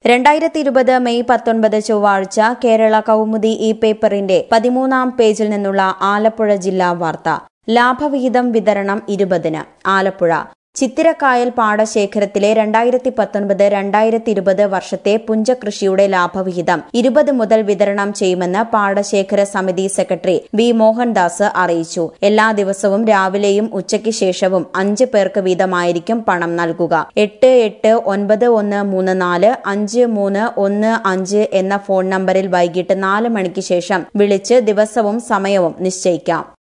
രണ്ടായിരത്തി ഇരുപത് മെയ് പത്തൊൻപത് ചൊവ്വാഴ്ച കേരള കൗമുദി ഈ പേപ്പറിന്റെ പതിമൂന്നാം പേജിൽ നിന്നുള്ള ആലപ്പുഴ ജില്ലാ വാർത്ത ലാഭവിഹിതം വിതരണം ഇരുപതിന് ആലപ്പുഴ ചിത്തിരക്കായൽ പാടശേഖരത്തിലെ രണ്ടായിരത്തി പത്തൊൻപത് രണ്ടായിരത്തി ഇരുപത് വർഷത്തെ പുഞ്ചകൃഷിയുടെ ലാഭവിഹിതം ഇരുപത് മുതൽ വിതരണം ചെയ്യുമെന്ന് പാടശേഖര സമിതി സെക്രട്ടറി വി മോഹൻദാസ് അറിയിച്ചു എല്ലാ ദിവസവും രാവിലെയും ഉച്ചയ്ക്ക് ശേഷവും അഞ്ച് പേർക്ക് വീതമായിരിക്കും പണം നൽകുക എട്ട് എട്ട് ഒൻപത് ഒന്ന് മൂന്ന് നാല് അഞ്ച് മൂന്ന് ഒന്ന് അഞ്ച് എന്ന ഫോൺ നമ്പറിൽ വൈകിട്ട് നാല് മണിക്ക് ശേഷം വിളിച്ച് ദിവസവും സമയവും നിശ്ചയിക്കാം